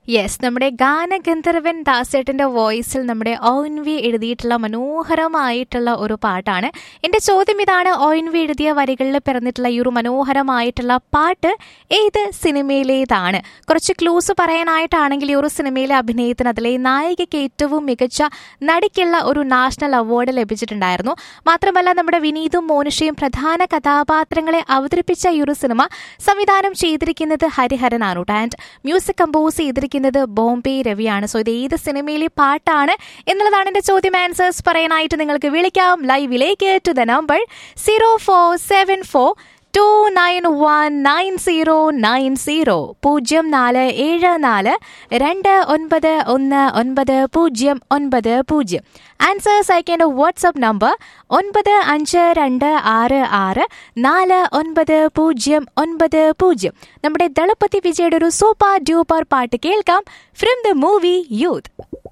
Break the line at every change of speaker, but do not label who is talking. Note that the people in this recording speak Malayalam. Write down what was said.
യെസ് നമ്മുടെ ഗാനഗന്ധർവൻ ദാസേട്ടന്റെ വോയിസിൽ നമ്മുടെ ഓയിൻവി എഴുതിയിട്ടുള്ള മനോഹരമായിട്ടുള്ള ഒരു പാട്ടാണ് എന്റെ ചോദ്യം ഇതാണ് ഓയിൻവി എഴുതിയ വരികളിൽ പിറന്നിട്ടുള്ള ഈ ഒരു മനോഹരമായിട്ടുള്ള പാട്ട് ഏത് സിനിമയിലേതാണ് കുറച്ച് ക്ലൂസ് പറയാനായിട്ടാണെങ്കിൽ ഈ ഒരു സിനിമയിലെ അഭിനയത്തിന് അതിലെ നായികയ്ക്ക് ഏറ്റവും മികച്ച നടിക്കുള്ള ഒരു നാഷണൽ അവാർഡ് ലഭിച്ചിട്ടുണ്ടായിരുന്നു മാത്രമല്ല നമ്മുടെ വിനീതും മോനുഷയും പ്രധാന കഥാപാത്രങ്ങളെ അവതരിപ്പിച്ച ഈ ഒരു സിനിമ സംവിധാനം ചെയ്തിരിക്കുന്നത് ഹരിഹരനാണ് കേട്ടോ ആൻഡ് മ്യൂസിക് കമ്പോസ് ചെയ്തിരിക്കുന്നത് ബോംബെ രവിയാണ് സോ ഇത് ഏത് സിനിമയിലെ പാട്ടാണ് എന്നുള്ളതാണ് എന്റെ ചോദ്യം ആൻസേഴ്സ് പറയാനായിട്ട് നിങ്ങൾക്ക് വിളിക്കാം ലൈവിലേക്ക് to the number zero four seven four two nine one nine zero nine zero പൂജ്യം നാല് ഏഴ് നാല് രണ്ട് ഒൻപത് ഒന്ന് ഒൻപത് പൂജ്യം ഒൻപത് പൂജ്യം ആൻസേഴ്സ് അയക്കേണ്ട വാട്സപ്പ് നമ്പർ ഒൻപത് അഞ്ച് രണ്ട് ആറ് ആറ് നാല് ഒൻപത് പൂജ്യം ഒൻപത് പൂജ്യം നമ്മുടെ ദളപതി വിജയുടെ ഒരു സൂപ്പർ ഡ്യൂപ്പർ പാട്ട് കേൾക്കാം ഫ്രം ദ മൂവി യൂത്ത്